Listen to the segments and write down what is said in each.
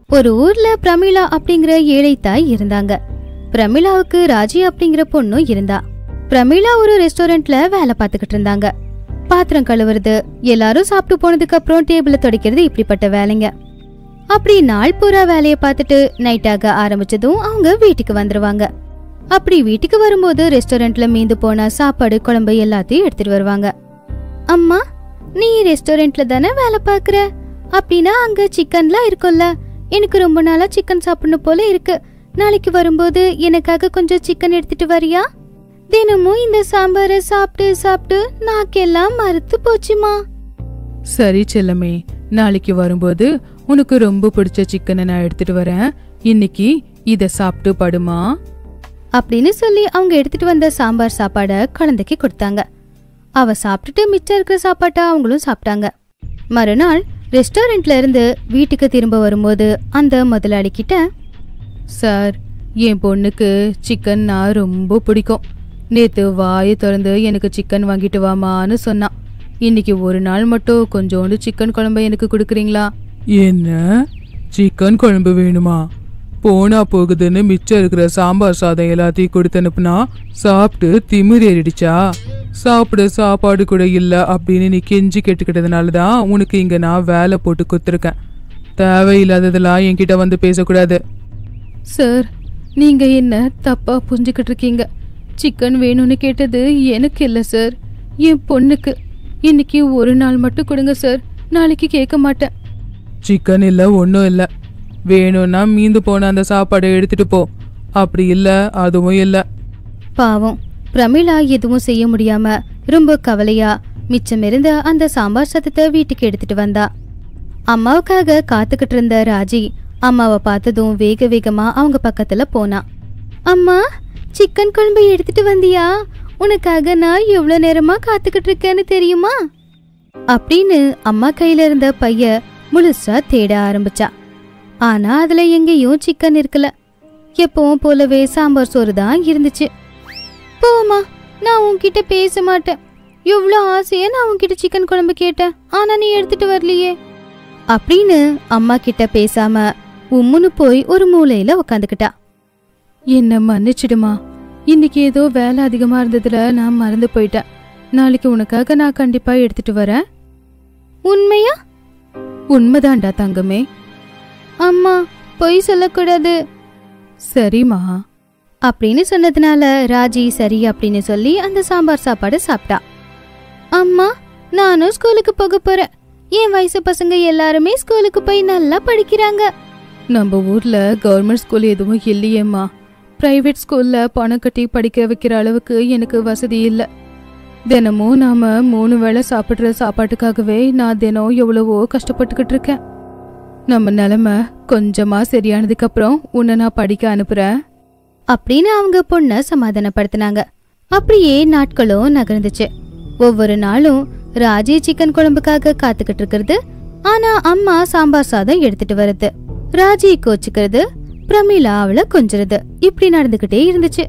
ஒரு ஊர்ல பிரமிளா அப்படிங்கிற ஏழை தாய் இருந்தாங்க பிரமிளாவுக்கு ராஜி அப்படிங்கிற பொண்ணும் இருந்தா பிரமிளா ஒரு ரெஸ்டாரண்ட்ல வேலை பார்த்துக்கிட்டு இருந்தாங்க பாத்திரம் கழுவுறது எல்லாரும் சாப்பிட்டு போனதுக்கு அப்புறம் டேபிள துடைக்கிறது இப்படிப்பட்ட வேலைங்க அப்படி நாள் பூரா வேலைய பார்த்துட்டு நைட்டாக ஆரம்பிச்சதும் அவங்க வீட்டுக்கு வந்துருவாங்க அப்படி வீட்டுக்கு வரும்போது ரெஸ்டாரண்ட்ல மீந்து போன சாப்பாடு குழம்பு எல்லாத்தையும் எடுத்துட்டு வருவாங்க அம்மா நீ ரெஸ்டாரண்ட்ல தானே வேலை பார்க்கற அப்படின்னா அங்க சிக்கன்லாம் இருக்கும்ல எனக்கு ரொம்ப நாளா சிக்கன் சாப்பிடணும் போல இருக்கு நாளைக்கு வரும்போது எனக்காக கொஞ்சம் சிக்கன் எடுத்துட்டு வரியா தினமும் இந்த சாம்பாரை சாப்பிட்டு சாப்பிட்டு நாக்கெல்லாம் மறுத்து போச்சுமா சரி செல்லமே நாளைக்கு வரும்போது உனக்கு ரொம்ப பிடிச்ச சிக்கனை நான் எடுத்துட்டு வரேன் இன்னைக்கு இத சாப்பிட்டு படுமா அப்படின்னு சொல்லி அவங்க எடுத்துட்டு வந்த சாம்பார் சாப்பாட குழந்தைக்கு கொடுத்தாங்க அவ சாப்பிட்டுட்டு மிச்சம் இருக்கிற சாப்பாட்டை அவங்களும் சாப்பிட்டாங்க மறுநாள் ரெஸ்டாரண்ட்ல இருந்து வீட்டுக்கு திரும்ப வரும்போது அந்த முதலாளி கிட்ட சார் என் பொண்ணுக்கு சிக்கன்னா ரொம்ப பிடிக்கும் நேத்து வாயை திறந்து எனக்கு சிக்கன் வாங்கிட்டு வாமான்னு சொன்னான் இன்னைக்கு ஒரு நாள் மட்டும் கொஞ்சோண்டு சிக்கன் குழம்பு எனக்கு கொடுக்குறீங்களா என்ன சிக்கன் குழம்பு வேணுமா போனா போகுதுன்னு மிச்சம் இருக்கிற சாம்பார் சாதம் எல்லாத்தையும் கொடுத்து அனுப்புனா சாப்பிட்டு திமிர் ஏறிடுச்சா சாப்பிட சாப்பாடு கூட இல்ல அப்படின்னு நீ கெஞ்சி கேட்டுக்கிட்டதுனால தான் உனக்கு இங்க நான் வேலை போட்டு கொடுத்துருக்கேன் தேவையில்லாததெல்லாம் என்கிட்ட வந்து பேசக்கூடாது சார் நீங்க என்ன தப்பா புரிஞ்சுக்கிட்டு இருக்கீங்க சிக்கன் வேணும்னு கேட்டது எனக்கு இல்லை சார் என் பொண்ணுக்கு இன்னைக்கு ஒரு நாள் மட்டும் கொடுங்க சார் நாளைக்கு கேட்க மாட்டேன் சிக்கன் இல்ல ஒன்றும் இல்ல வேணும்னா மீந்து போன அந்த சாப்பாடை எடுத்துட்டு போ அப்படி இல்ல அதுவும் இல்ல பாவம் பிரமிளா எதுவும் செய்ய முடியாம ரொம்ப கவலையா மிச்சம் இருந்த அந்த சாம்பார் சத்தத்தை வீட்டுக்கு எடுத்துட்டு வந்தா அம்மாவுக்காக காத்துக்கிட்டு இருந்த ராஜி அம்மாவை பார்த்ததும் வேக வேகமா அவங்க பக்கத்துல போனா அம்மா சிக்கன் குழம்பு எடுத்துட்டு வந்தியா உனக்காக நான் எவ்வளவு நேரமா காத்துக்கிட்டு இருக்கேன்னு தெரியுமா அப்படின்னு அம்மா கையில இருந்த பைய முழுசா தேட ஆரம்பிச்சா ஆனா அதுல எங்கேயும் சிக்கன் இருக்கல எப்பவும் போலவே சாம்பார் சோறு தான் இருந்துச்சு போமா நான் உன்கிட்ட பேச மாட்டேன் எவ்வளோ ஆசையா நான் உன்கிட்ட சிக்கன் குழம்பு கேட்டேன் ஆனா நீ எடுத்துட்டு வரலையே அப்படின்னு அம்மா கிட்ட பேசாம உம்முன்னு போய் ஒரு மூலையில உக்காந்துக்கிட்டா என்ன மன்னிச்சிடுமா இன்னைக்கு ஏதோ வேலை அதிகமா இருந்ததுல நான் மறந்து போயிட்டேன் நாளைக்கு உனக்காக நான் கண்டிப்பா எடுத்துட்டு வரேன் உண்மையா உண்மைதான்டா தங்கமே அம்மா பொய் சொல்லக்கூடாது சரிம்மா அப்படின்னு சொன்னதுனால ராஜி சரி அப்படின்னு சொல்லி அந்த சாம்பார் சாப்பாடு சாப்பிட்டா அம்மா நானும் ஸ்கூலுக்கு போக போறேன் என் வயசு பசங்க எல்லாருமே ஸ்கூலுக்கு போய் நல்லா படிக்கிறாங்க நம்ம ஊர்ல கவர்மெண்ட் ஸ்கூல் எதுவும் இல்லையேம்மா பிரைவேட் ஸ்கூல்ல பணம் கட்டி படிக்க வைக்கிற அளவுக்கு எனக்கு வசதி இல்லை தினமும் நாம மூணு வேளை சாப்பிடுற சாப்பாட்டுக்காகவே நான் தினம் எவ்வளவோ கஷ்டப்பட்டுக்கிட்டு இருக்கேன் நம்ம நிலைமை கொஞ்சமா சரியானதுக்கு அப்புறம் உன்னை நான் படிக்க அனுப்புறேன் அப்படின்னு அவங்க பொண்ண சமாதானப்படுத்தினாங்க அப்படியே நாட்களும் நகர்ந்துச்சு ஒவ்வொரு நாளும் ராஜி சிக்கன் குழம்புக்காக காத்துக்கிட்டு இருக்கிறது ஆனா அம்மா சாம்பார் சாதம் எடுத்துட்டு வருது ராஜி கோச்சுக்கிறது பிரமிளா அவளை கொஞ்சுறது இப்படி நடந்துகிட்டே இருந்துச்சு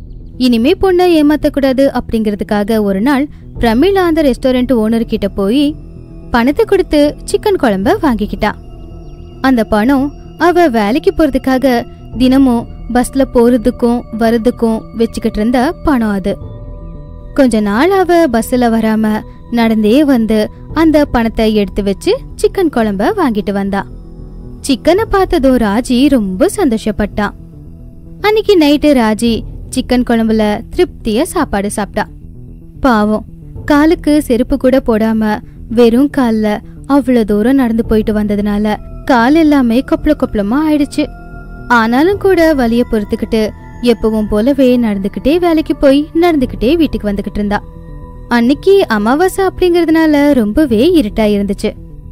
இனிமே பொண்ணை ஏமாத்தக்கூடாது அப்படிங்கிறதுக்காக ஒரு நாள் பிரமிளா அந்த ரெஸ்டாரண்ட் ஓனர் கிட்ட போய் பணத்தை கொடுத்து சிக்கன் குழம்ப வாங்கிக்கிட்டா அந்த பணம் அவ வேலைக்கு போறதுக்காக தினமும் பஸ்ல போறதுக்கும் வரதுக்கும் வச்சுக்கிட்டு இருந்த பணம் அது கொஞ்ச நாள் அவ பஸ்ல வராம நடந்தே வந்து அந்த பணத்தை எடுத்து வச்சு சிக்கன் குழம்ப வாங்கிட்டு வந்தா சிக்கனை பார்த்ததும் ராஜி ரொம்ப சந்தோஷப்பட்டான் அன்னைக்கு நைட்டு ராஜி சிக்கன் குழம்புல திருப்தியா சாப்பாடு சாப்பிட்டா பாவம் காலுக்கு செருப்பு கூட போடாம வெறும் கால்ல அவ்வளவு தூரம் நடந்து போயிட்டு வந்ததுனால கால் எல்லாமே கொப்பள கொப்பளமா ஆயிடுச்சு ஆனாலும் கூட வலிய பொறுத்துக்கிட்டு எப்பவும் போலவே நடந்துக்கிட்டே வேலைக்கு போய் நடந்துக்கிட்டே வீட்டுக்கு வந்துகிட்டு இருந்தா அன்னைக்கு அமாவாசை அப்படிங்கறதுனால ரொம்பவே இருட்டா இருந்துச்சு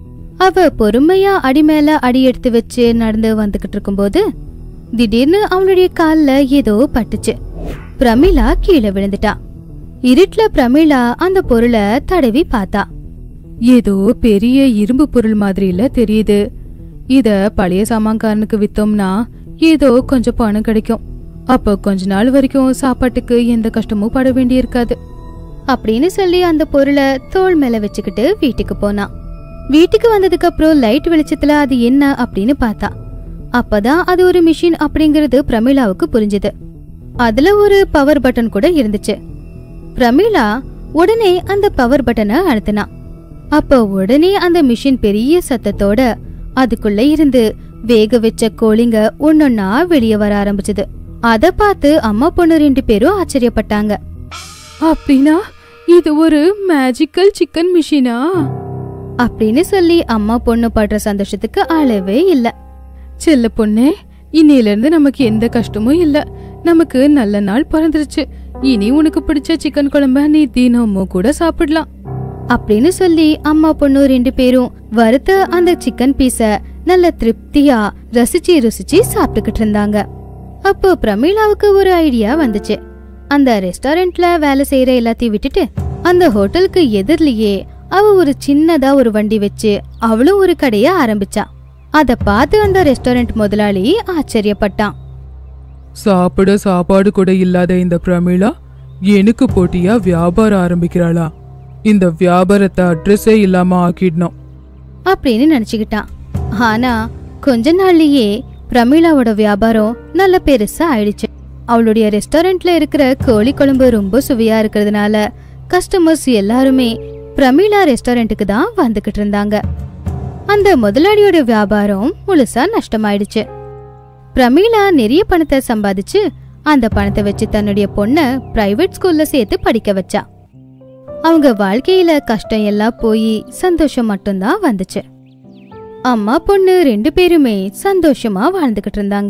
அவ பொறுமையா அடி மேல அடி எடுத்து வச்சு நடந்து வந்துகிட்டு இருக்கும்போது திடீர்னு அவளுடைய கால்ல ஏதோ பட்டுச்சு பிரமிளா கீழே விழுந்துட்டா இருட்டுல பிரமிளா அந்த பொருளை தடவி பார்த்தா ஏதோ பெரிய இரும்பு பொருள் மாதிரில தெரியுது இத பழைய சாமான்காரனுக்கு வித்தோம்னா ஏதோ கொஞ்சம் பணம் கிடைக்கும் அப்போ கொஞ்ச நாள் வரைக்கும் சாப்பாட்டுக்கு எந்த கஷ்டமும் பட வேண்டியிருக்காது அப்படின்னு சொல்லி அந்த பொருளை தோள் மேல வச்சுக்கிட்டு வீட்டுக்கு போனா வீட்டுக்கு வந்ததுக்கு அப்புறம் லைட் வெளிச்சத்துல அது என்ன அப்படின்னு பார்த்தா அப்பதான் அது ஒரு மிஷின் அப்படிங்கிறது பிரமிளாவுக்கு புரிஞ்சுது அதுல ஒரு பவர் பட்டன் கூட இருந்துச்சு பிரமிளா உடனே அந்த பவர் பட்டனை அழுத்தினா அப்ப உடனே அந்த மிஷின் பெரிய சத்தத்தோட அதுக்குள்ள இருந்து வேக வச்ச கோழிங்க ஒன்னொன்னா வெளியே வர ஆரம்பிச்சது அத பார்த்து அம்மா பொண்ணு ரெண்டு பேரும் ஆச்சரியப்பட்டாங்க அப்படின்னா இது ஒரு மேஜிக்கல் சிக்கன் மிஷினா அப்படின்னு சொல்லி அம்மா பொண்ணு படுற சந்தோஷத்துக்கு அளவே இல்ல செல்ல பொண்ணே இன்னையில இருந்து நமக்கு எந்த கஷ்டமும் இல்ல நமக்கு நல்ல நாள் பிறந்துருச்சு இனி உனக்கு பிடிச்ச சிக்கன் குழம்ப நீ தினமும் கூட சாப்பிடலாம் அப்படின்னு சொல்லி அம்மா பொண்ணு ரெண்டு பேரும் வறுத்த அந்த சிக்கன் பீஸ நல்ல திருப்தியா ரசிச்சு ருசிச்சு சாப்பிட்டுக்கிட்டு இருந்தாங்க அப்போ பிரமீளாவுக்கு ஒரு ஐடியா வந்துச்சு அந்த ரெஸ்டாரண்ட்ல வேலை செய்யற எல்லாத்தையும் விட்டுட்டு அந்த ஹோட்டலுக்கு எதிர்லயே அவ ஒரு சின்னதா ஒரு வண்டி வச்சு அவளும் ஒரு கடைய ஆரம்பிச்சா அத பார்த்து அந்த ரெஸ்டாரண்ட் முதலாளி ஆச்சரியப்பட்டான் சாப்பிட சாப்பாடு கூட இல்லாத இந்த பிரமிளா எனக்கு போட்டியா வியாபாரம் ஆரம்பிக்கிறாளா இந்த வியாபாரத்தை அட்ரஸே இல்லாம ஆக்கிடணும் அப்படின்னு நினைச்சுக்கிட்டான் ஆனா கொஞ்ச நாள்லயே பிரமீளாவோட வியாபாரம் நல்ல பெருசா ஆயிடுச்சு அவளுடைய ரெஸ்டாரண்ட்ல இருக்கிற கோழி குழம்பு ரொம்ப சுவையா இருக்கிறதுனால கஸ்டமர்ஸ் எல்லாருமே பிரமீளா ரெஸ்டாரண்ட்டுக்கு தான் வந்துகிட்டு இருந்தாங்க அந்த முதலாளியோட வியாபாரம் முழுசா நஷ்டமாயிடுச்சு பிரமீளா நிறைய பணத்தை சம்பாதிச்சு அந்த பணத்தை வச்சு தன்னுடைய பொண்ண பிரைவேட் ஸ்கூல்ல சேர்த்து படிக்க வச்சா அவங்க வாழ்க்கையில கஷ்டம் எல்லாம் போய் சந்தோஷம் மட்டும்தான் வந்துச்சு அம்மா பொண்ணு ரெண்டு பேருமே சந்தோஷமா வாழ்ந்துகிட்டு இருந்தாங்க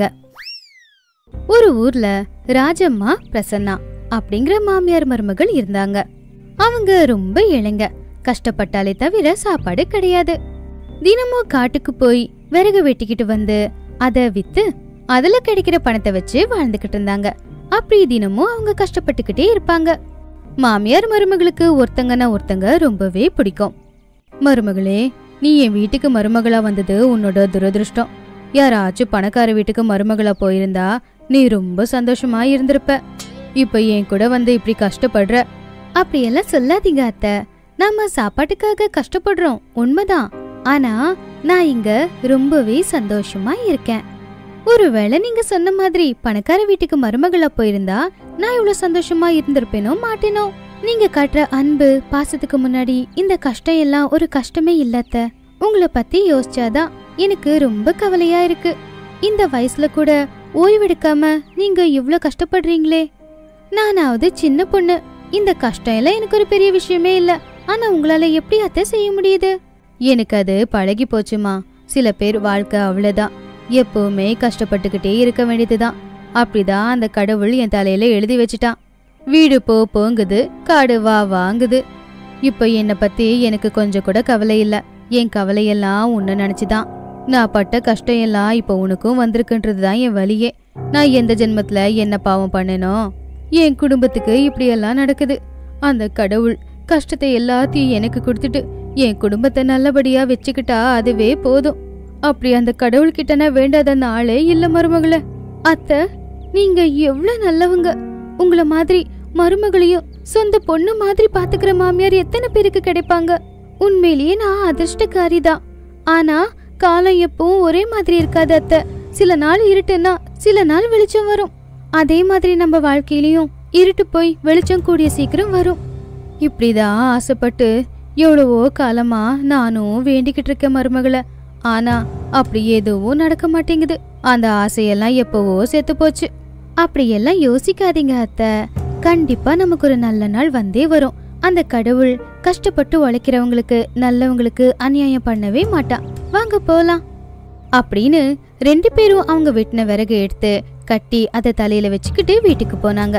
ஒரு ஊர்ல ராஜம்மா பிரசன்னா அப்படிங்கிற மாமியார் மருமகள் இருந்தாங்க அவங்க ரொம்ப இளைங்க கஷ்டப்பட்டாலே தவிர சாப்பாடு கிடையாது தினமும் காட்டுக்கு போய் விறகு வெட்டிக்கிட்டு வந்து அத வித்து அதுல கிடைக்கிற பணத்தை வச்சு வாழ்ந்துகிட்டு இருந்தாங்க அப்படி தினமும் அவங்க கஷ்டப்பட்டுக்கிட்டே இருப்பாங்க மாமியார் மருமகளுக்கு ஒருத்தங்கன்னா ஒருத்தங்க ரொம்பவே பிடிக்கும் மருமகளே நீ என் வீட்டுக்கு மருமகளா வந்தது உன்னோட துரதிருஷ்டம் யாராச்சும் பணக்கார வீட்டுக்கு மருமகளா போயிருந்தா நீ ரொம்ப சந்தோஷமா இருந்திருப்ப இப்ப என் கூட வந்து இப்படி கஷ்டப்படுற அப்படியெல்லாம் சொல்லாதீங்க அத்தை நாம சாப்பாட்டுக்காக கஷ்டப்படுறோம் உண்மைதான் ஆனா நான் இங்க ரொம்பவே சந்தோஷமா இருக்கேன் ஒருவேளை நீங்க சொன்ன மாதிரி பணக்கார வீட்டுக்கு மருமகளா போயிருந்தா நான் இவ்வளவு சந்தோஷமா இருந்திருப்பேனோ மாட்டேனோ நீங்க காட்டுற அன்பு பாசத்துக்கு முன்னாடி இந்த கஷ்டம் எல்லாம் ஒரு கஷ்டமே இல்லத்த உங்களை பத்தி யோசிச்சாதான் எனக்கு ரொம்ப கவலையா இருக்கு இந்த வயசுல கூட ஓய்வெடுக்காம நீங்க இவ்ளோ கஷ்டப்படுறீங்களே நானாவது சின்ன பொண்ணு இந்த கஷ்டம் எல்லாம் எனக்கு ஒரு பெரிய விஷயமே இல்ல ஆனா உங்களால எப்படி அத்தை செய்ய முடியுது எனக்கு அது பழகி போச்சுமா சில பேர் வாழ்க்கை அவ்வளவுதான் எப்பவுமே கஷ்டப்பட்டுக்கிட்டே இருக்க வேண்டியதுதான் அப்படிதான் அந்த கடவுள் என் தலையில எழுதி வச்சுட்டான் வீடு போ போங்குது காடு வா வாங்குது இப்போ என்னை பத்தி எனக்கு கொஞ்சம் கூட கவலை இல்ல என் கவலையெல்லாம் உன்னை நினைச்சுதான் நான் பட்ட கஷ்டம் எல்லாம் இப்போ உனக்கும் வந்திருக்குன்றது தான் என் வழியே நான் எந்த ஜென்மத்துல என்ன பாவம் பண்ணேனோ என் குடும்பத்துக்கு இப்படியெல்லாம் நடக்குது அந்த கடவுள் கஷ்டத்தை எல்லாத்தையும் எனக்கு கொடுத்துட்டு என் குடும்பத்தை நல்லபடியா வச்சுக்கிட்டா அதுவே போதும் அப்படி அந்த கடவுள்கிட்ட நான் வேண்டாத நாளே இல்ல மருமகளே அத்தை நீங்க எவ்வளவு நல்லவங்க உங்கள மாதிரி மருமகளையும் சொந்த பொண்ணு மாதிரி பாத்துக்கிற மாமியார் எத்தனை பேருக்கு கிடைப்பாங்க உண்மையிலேயே நான் அதிர்ஷ்டக்காரி தான் ஆனா காலம் எப்பவும் ஒரே மாதிரி இருக்காது அத்தை சில நாள் இருட்டுன்னா சில நாள் வெளிச்சம் வரும் அதே மாதிரி நம்ம வாழ்க்கையிலயும் இருட்டு போய் வெளிச்சம் கூடிய சீக்கிரம் வரும் இப்படிதான் ஆசைப்பட்டு எவ்வளவோ காலமா நானும் வேண்டிக்கிட்டு இருக்கேன் மருமகளை ஆனா அப்படி எதுவும் நடக்க மாட்டேங்குது அந்த ஆசையெல்லாம் எப்பவோ செத்து போச்சு அப்படியெல்லாம் யோசிக்காதீங்க அத்தை கண்டிப்பா நமக்கு ஒரு நல்ல நாள் வந்தே வரும் அந்த கடவுள் கஷ்டப்பட்டு உழைக்கிறவங்களுக்கு நல்லவங்களுக்கு அநியாயம் பண்ணவே மாட்டான் வாங்க போலாம் அப்படின்னு ரெண்டு பேரும் அவங்க வெட்டின விறகு எடுத்து கட்டி அதை தலையில வச்சுக்கிட்டு வீட்டுக்கு போனாங்க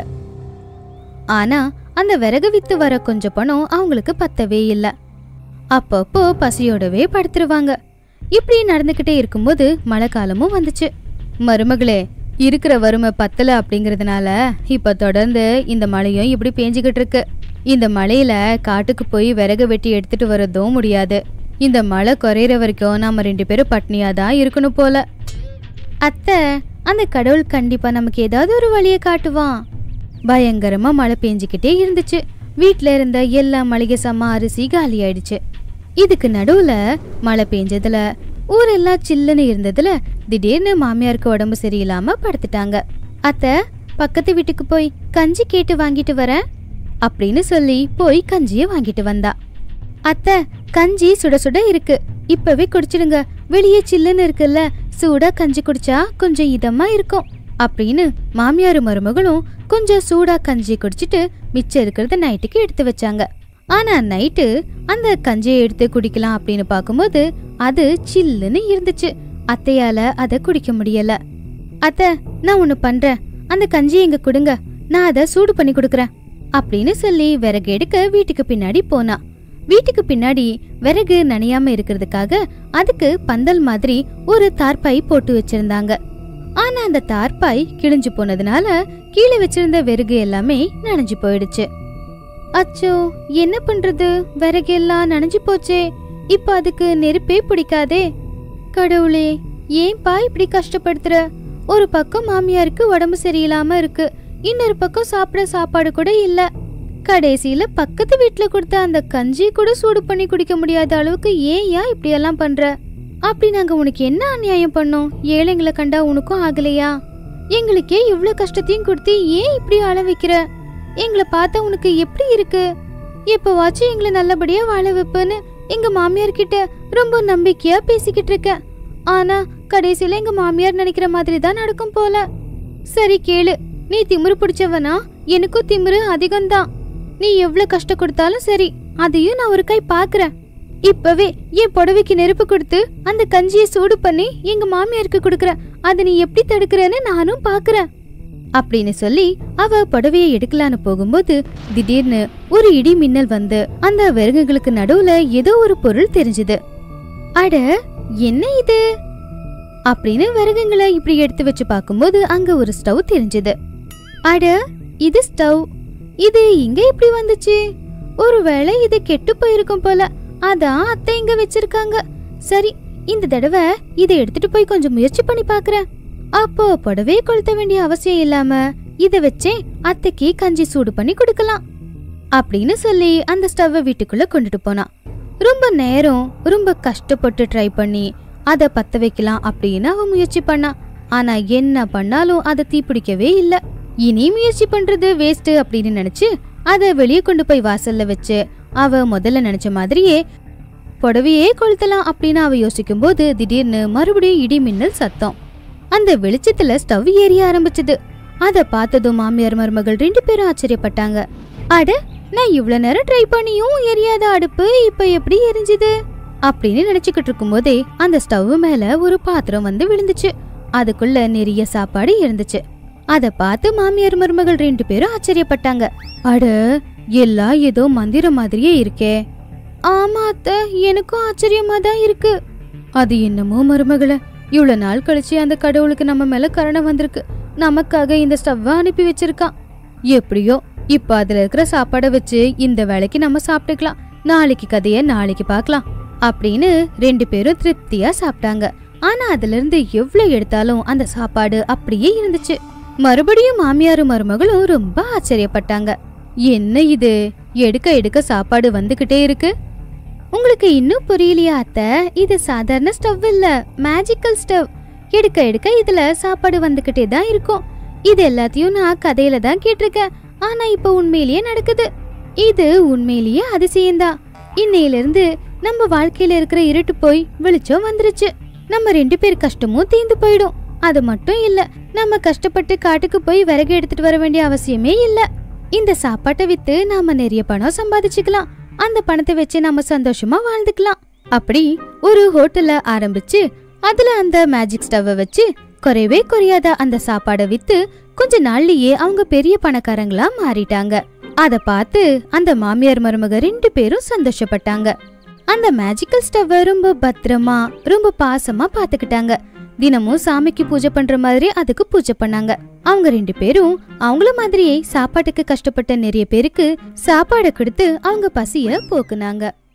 ஆனா அந்த விறகு வித்து வர கொஞ்சம் பணம் அவங்களுக்கு பத்தவே இல்ல அப்பப்போ பசியோடவே படுத்துருவாங்க இப்படி நடந்துகிட்டே இருக்கும்போது மழை காலமும் வந்துச்சு மருமகளே இருக்கிற வறுமை பத்தல அப்படிங்கறதுனால இப்ப தொடர்ந்து இந்த மழையும் இப்படி பேஞ்சுக்கிட்டு இருக்கு இந்த மழையில காட்டுக்கு போய் விறகு வெட்டி எடுத்துட்டு வரதும் முடியாது இந்த மழை குறையிற வரைக்கும் நாம ரெண்டு பேரும் பட்னியா தான் இருக்கணும் போல அத்தை அந்த கடவுள் கண்டிப்பா நமக்கு ஏதாவது ஒரு வழியை காட்டுவான் பயங்கரமா மழை பெஞ்சுக்கிட்டே இருந்துச்சு வீட்ல இருந்த எல்லா மளிகை சாமான் அரிசி காலி ஆயிடுச்சு இதுக்கு நடுவுல மழை பெஞ்சதுல ஊரெல்லாம் சில்லுன்னு இருந்ததுல திடீர்னு மாமியாருக்கு உடம்பு சரியில்லாம படுத்துட்டாங்க அத்தை பக்கத்து வீட்டுக்கு போய் கஞ்சி கேட்டு வாங்கிட்டு வரேன் அப்படின்னு சொல்லி போய் கஞ்சிய வாங்கிட்டு வந்தா அத்தை கஞ்சி சுட சுட இருக்கு இப்பவே குடிச்சிடுங்க வெளியே சில்லுன்னு இருக்குல்ல சூடா கஞ்சி குடிச்சா கொஞ்சம் இதமா இருக்கும் அப்படின்னு மாமியார் மருமகளும் கொஞ்சம் சூடா கஞ்சி குடிச்சிட்டு மிச்சம் இருக்கிறத நைட்டுக்கு எடுத்து வச்சாங்க ஆனா நைட்டு அந்த கஞ்சியை எடுத்து குடிக்கலாம் அப்படின்னு பார்க்கும்போது அது சில்லுன்னு இருந்துச்சு அத்தையால அதை குடிக்க முடியல அத்தை நான் ஒன்னு பண்றேன் அந்த கஞ்சியை இங்க கொடுங்க நான் அதை சூடு பண்ணி கொடுக்கறேன் அப்படின்னு சொல்லி விறகு எடுக்க வீட்டுக்கு பின்னாடி போனா வீட்டுக்கு பின்னாடி விறகு நனையாம இருக்கிறதுக்காக அதுக்கு பந்தல் மாதிரி ஒரு தார்பாய் போட்டு வச்சிருந்தாங்க ஆனா அந்த தார்பாய் கிழிஞ்சு போனதுனால கீழே வச்சிருந்த விறகு எல்லாமே நனைஞ்சு போயிடுச்சு அச்சோ என்ன பண்றது விறகு எல்லாம் நனைஞ்சு போச்சே இப்ப அதுக்கு நெருப்பே பிடிக்காதே கடவுளே ஏன்பா இப்படி கஷ்டப்படுத்துற ஒரு பக்கம் மாமியாருக்கு உடம்பு சரியில்லாம இருக்கு இன்னொரு பக்கம் சாப்பிட சாப்பாடு கூட இல்ல கடைசியில பக்கத்து வீட்ல கொடுத்த அந்த கஞ்சி கூட சூடு பண்ணி குடிக்க முடியாத அளவுக்கு ஏன் ஏன் இப்படி எல்லாம் பண்ற அப்படி நாங்க உனக்கு என்ன அநியாயம் பண்ணோம் ஏழைங்களை கண்டா உனக்கும் ஆகலையா எங்களுக்கே இவ்ளோ கஷ்டத்தையும் கொடுத்து ஏன் இப்படி அழ வைக்கிற எங்களை பார்த்தா உனக்கு எப்படி இருக்கு எப்பவாச்சும் எங்களை நல்லபடியா வாழ வைப்பேன்னு எங்க மாமியார் கிட்ட ரொம்ப நம்பிக்கையா பேசிக்கிட்டு இருக்க ஆனா கடைசியில எங்க மாமியார் நினைக்கிற மாதிரி தான் நடக்கும் போல சரி கேளு நீ திமிரு பிடிச்சவனா எனக்கும் திமிரு அதிகம்தான் நீ எவ்வளவு கஷ்டம் கொடுத்தாலும் சரி அதையும் நான் ஒரு கை பாக்குறேன் இப்பவே என் புடவைக்கு நெருப்பு கொடுத்து அந்த கஞ்சியை சூடு பண்ணி எங்க மாமியாருக்கு கொடுக்கற அதை நீ எப்படி தடுக்கிறேன்னு நானும் பாக்குறேன் அப்படின்னு சொல்லி அவ புடவையை எடுக்கலான்னு போகும்போது திடீர்னு ஒரு இடி மின்னல் வந்து அந்த விறகுகளுக்கு நடுவுல ஏதோ ஒரு பொருள் தெரிஞ்சது அட என்ன இது அப்படின்னு விறகுங்களை இப்படி எடுத்து வச்சு பார்க்கும்போது அங்க ஒரு ஸ்டவ் தெரிஞ்சது அட இது ஸ்டவ் இது இங்க எப்படி வந்துச்சு ஒருவேளை இது கெட்டு போயிருக்கும் போல அதான் அத்தை இங்க வச்சிருக்காங்க சரி இந்த தடவை இதை எடுத்துட்டு போய் கொஞ்சம் முயற்சி பண்ணி பார்க்கறேன் அப்போ புடவையை கொளுத்த வேண்டிய அவசியம் இல்லாம இதை வச்சே அத்தைக்கு கஞ்சி சூடு பண்ணி கொடுக்கலாம் அப்படின்னு சொல்லி அந்த ஸ்டவ்வை வீட்டுக்குள்ள கொண்டுட்டு போனான் ரொம்ப நேரம் ரொம்ப கஷ்டப்பட்டு ட்ரை பண்ணி அதை பத்த வைக்கலாம் அப்படின்னு அவன் முயற்சி பண்ணான் ஆனா என்ன பண்ணாலும் அதை தீப்பிடிக்கவே இல்ல இனி முயற்சி பண்றது வேஸ்ட் அப்படின்னு நினைச்சு அதை வெளியே கொண்டு போய் வாசல்ல வச்சு அவ முதல்ல நினைச்ச மாதிரியே புடவையே கொளுத்தலாம் அப்படின்னு அவ யோசிக்கும் போது திடீர்னு மறுபடியும் இடி மின்னல் சத்தம் அந்த வெளிச்சத்துல ஸ்டவ் எரிய ஆரம்பிச்சது அத பார்த்ததும் மாமியார் மருமகள் ரெண்டு பேரும் ஆச்சரியப்பட்டாங்க அட நான் இவ்வளவு நேரம் ட்ரை பண்ணியும் எரியாத அடுப்பு இப்ப எப்படி எரிஞ்சுது அப்படின்னு நினைச்சுக்கிட்டு இருக்கும்போதே அந்த ஸ்டவ் மேல ஒரு பாத்திரம் வந்து விழுந்துச்சு அதுக்குள்ள நிறைய சாப்பாடு இருந்துச்சு அத பார்த்து மாமியார் மருமகள் ரெண்டு பேரும் ஆச்சரியப்பட்டாங்க அட எல்லாம் ஏதோ மந்திரம் மாதிரியே இருக்கே ஆமா அத்தை எனக்கும் ஆச்சரியமா தான் இருக்கு அது என்னமோ மருமகளே இவ்வளவு நாள் கழிச்சு அந்த கடவுளுக்கு நம்ம மேல கருணை வந்திருக்கு நமக்காக இந்த ஸ்டவ்வை அனுப்பி வச்சிருக்கான் எப்படியோ இப்ப அதுல இருக்கிற சாப்பாடை வச்சு இந்த வேலைக்கு நம்ம சாப்பிட்டுக்கலாம் நாளைக்கு கதைய நாளைக்கு பார்க்கலாம் அப்படின்னு ரெண்டு பேரும் திருப்தியா சாப்பிட்டாங்க ஆனா அதுல இருந்து எவ்வளவு எடுத்தாலும் அந்த சாப்பாடு அப்படியே இருந்துச்சு மறுபடியும் மாமியாரும் மருமகளும் ரொம்ப ஆச்சரியப்பட்டாங்க என்ன இது எடுக்க எடுக்க சாப்பாடு வந்துகிட்டே இருக்கு உங்களுக்கு இன்னும் புரியலையா அத்தை இது சாதாரண ஸ்டவ் இல்ல மேஜிக்கல் ஸ்டவ் எடுக்க எடுக்க இதுல சாப்பாடு வந்துகிட்டே தான் இருக்கும் இது எல்லாத்தையும் நான் கதையில தான் கேட்டிருக்கேன் ஆனா இப்ப உண்மையிலேயே நடக்குது இது உண்மையிலேயே அதிசயம்தான் இன்னையில இருந்து நம்ம வாழ்க்கையில இருக்கிற இருட்டு போய் வெளிச்சம் வந்துருச்சு நம்ம ரெண்டு பேர் கஷ்டமும் தீந்து போயிடும் அது மட்டும் இல்ல நம்ம கஷ்டப்பட்டு காட்டுக்கு போய் விறகு எடுத்துட்டு வர வேண்டிய அவசியமே இல்ல இந்த சாப்பாட்டை வித்து நாம நிறைய பணம் சம்பாதிச்சுக்கலாம் அந்த பணத்தை வச்சு நம்ம சந்தோஷமா வாழ்ந்துக்கலாம் அப்படி ஒரு ஹோட்டல்ல ஆரம்பிச்சு அதுல அந்த மேஜிக் ஸ்டவ்வை வச்சு குறையவே குறையாத அந்த சாப்பாடை வித்து கொஞ்ச நாள்லயே அவங்க பெரிய பணக்காரங்களா மாறிட்டாங்க அத பார்த்து அந்த மாமியார் மருமக ரெண்டு பேரும் சந்தோஷப்பட்டாங்க அந்த மேஜிக்கல் ஸ்டவ்வை ரொம்ப பத்திரமா ரொம்ப பாசமா பாத்துக்கிட்டாங்க தினமும் சாமிக்கு பூஜை பண்ற மாதிரி அதுக்கு பூஜை பண்ணாங்க அவங்க ரெண்டு பேரும் அவங்கள மாதிரியே சாப்பாட்டுக்கு கஷ்டப்பட்ட நிறைய பேருக்கு சாப்பாடை கொடுத்து அவங்க பசிய போக்குனாங்க